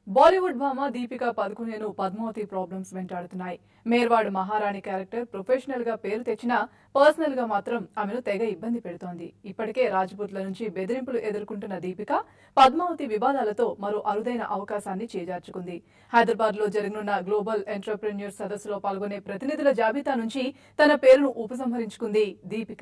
బాలీవుడ్ భామ దీపిక పదుకునేను పద్మావతి ప్రాబ్లమ్స్ వెంటాడుతున్నాయి మేర్వాడ్ మహారాణి క్యారెక్టర్ ప్రొఫెషనల్ గా పేరు తెచ్చినా పర్సనల్ గా మాత్రం ఆమెను తెగ ఇబ్బంది పెడుతోంది ఇప్పటికే రాజ్పుత్ల నుంచి బెదిరింపులు ఎదుర్కొంటున్న దీపిక పద్మావతి వివాదాలతో మరో అరుదైన అవకాశాన్ని చేజార్చుకుంది హైదరాబాద్ లో జరగనున్న గ్లోబల్ ఎంటర్ప్రెన్యూర్ సదస్సులో పాల్గొనే ప్రతినిధుల జాబితా నుంచి తన పేరును ఉపసంహరించుకుంది దీపిక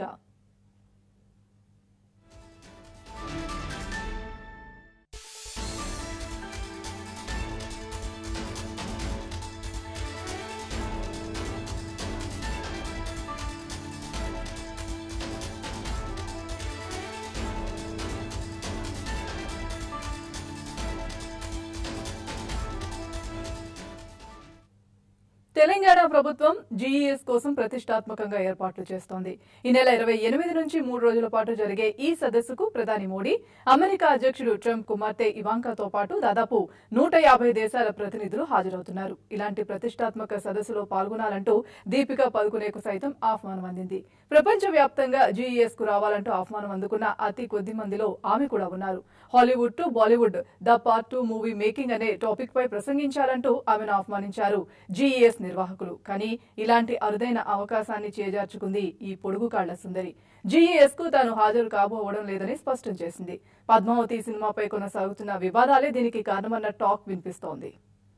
తెలంగాణ ప్రభుత్వం జీఈఎస్ కోసం ప్రతిష్టాత్మకంగా ఏర్పాట్లు చేస్తోంది ఈ నెల ఇరవై ఎనిమిది నుంచి మూడు రోజుల పాటు జరిగే ఈ సదస్సుకు ప్రధాని మోడీ అమెరికా అధ్యక్షుడు ట్రంప్ కుమార్తె ఇవాంకాతో పాటు దాదాపు నూట యాభై దేశాల ప్రతినిధులు హాజరవుతున్నారు ఇలాంటి ప్రతిష్టాత్మక సదస్సులో పాల్గొనాలంటూ దీపిక పదుకునేకు సైతం ఆహ్వానం అందింది ప్రపంచ వ్యాప్తంగా జీఈఎస్ కు రావాలంటూ ఆహ్వానం అందుకున్న అతి కొద్ది మందిలో ఆమె కూడా ఉన్నారు Hollywood to Bollywood the part two movie making అనే టాపిక్ పై ప్రసంగించాలంటూ ఆమెను ఆహ్వానించారు జీఈఎస్ నిర్వాహకులు కానీ ఇలాంటి అరుదైన అవకాశాన్ని చేజార్చుకుంది ఈ పొడుగు కాళ్ల సుందరి జీఈఎస్ కు తాను హాజరు కాబోవడం లేదని స్పష్టం చేసింది పద్మావతి సినిమాపై కొనసాగుతున్న వివాదాలే దీనికి కారణమన్న టాక్ వినిపిస్తోంది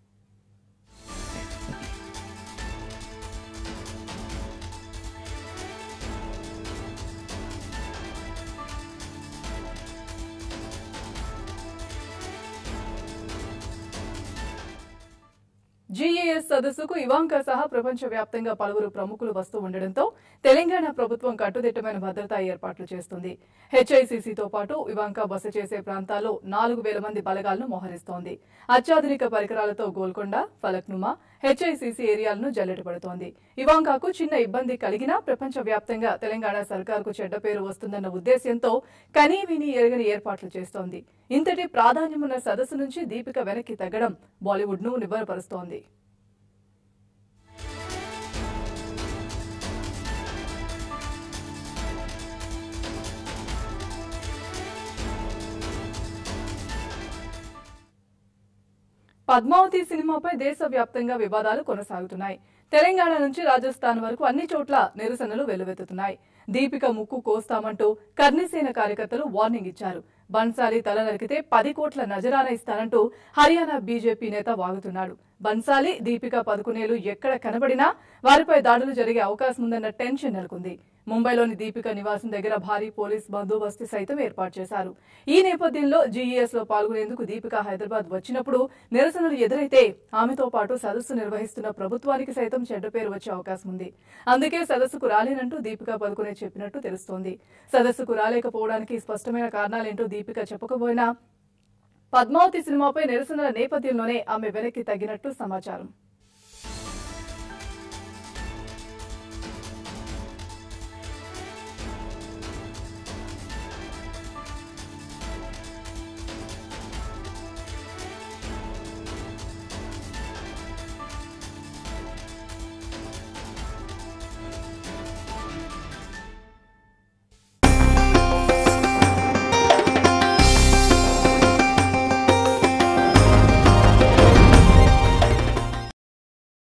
జీఏఎస్ సదస్సుకు ఇవాంకా సహా ప్రపంచ వ్యాప్తంగా పలువురు ప్రముఖులు వస్తూ ఉండడంతో తెలంగాణ ప్రభుత్వం కట్టుదిట్టమైన భద్రతా ఏర్పాట్లు చేస్తుంది హెచ్ఐసిసితో పాటు ఇవాంకా బస చేసే ప్రాంతాల్లో నాలుగు వేల మంది బలగాలను మోహరిస్తోంది అత్యాధునిక పరికరాలతో గోల్కొండ ఫలక్నుమా హెచ్ఐసిసి ఏరియాలను జల్లెడపడుతోంది ఇవాంకాకు చిన్న ఇబ్బంది కలిగినా ప్రపంచ వ్యాప్తంగా తెలంగాణ సర్కార్కు చెడ్డ పేరు వస్తుందన్న ఉద్దేశ్యంతో కనీ విని ఎరగని ఏర్పాట్లు చేస్తోంది ఇంతటి ప్రాధాన్యమున్న సదస్సు నుంచి దీపిక వెనక్కి తగ్గడం బాలీవుడ్ ను నిబ్బరపరుస్తోంది పద్మావతి సినిమాపై దేశవ్యాప్తంగా వివాదాలు కొనసాగుతున్నాయి తెలంగాణ నుంచి రాజస్థాన్ వరకు అన్ని చోట్ల నిరసనలు వెల్లువెత్తుతున్నాయి దీపిక ముక్కు కోస్తామంటూ కర్ణిసేన కార్యకర్తలు వార్నింగ్ ఇచ్చారు బన్సాలి తల నరికితే పది కోట్ల నజరానా ఇస్తానంటూ హర్యానా బీజేపీ నేత వాగుతున్నాడు బన్సాలి దీపిక పదుకునేలు ఎక్కడ కనబడినా వారిపై దాడులు జరిగే అవకాశం ఉందన్న టెన్షన్ నెలకొంది ముంబైలోని దీపిక నివాసం దగ్గర భారీ పోలీస్ బందోబస్తు సైతం ఏర్పాటు చేశారు ఈ నేపథ్యంలో జీఈఎస్ లో పాల్గొనేందుకు దీపిక హైదరాబాద్ వచ్చినప్పుడు నిరసనలు ఎదురైతే ఆమెతో పాటు సదస్సు నిర్వహిస్తున్న ప్రభుత్వానికి సైతం చెడ్డ పేరు వచ్చే అవకాశం ఉంది అందుకే సదస్సుకు రాలేనంటూ దీపిక పదుకునే చెప్పినట్టు తెలుస్తోంది సదస్సుకు రాలేకపోవడానికి స్పష్టమైన కారణాలేంటో దీపిక చెప్పకపోయినా పద్మావతి సినిమాపై నిరసనల నేపథ్యంలోనే ఆమె వెనక్కి తగ్గినట్టు సమాచారం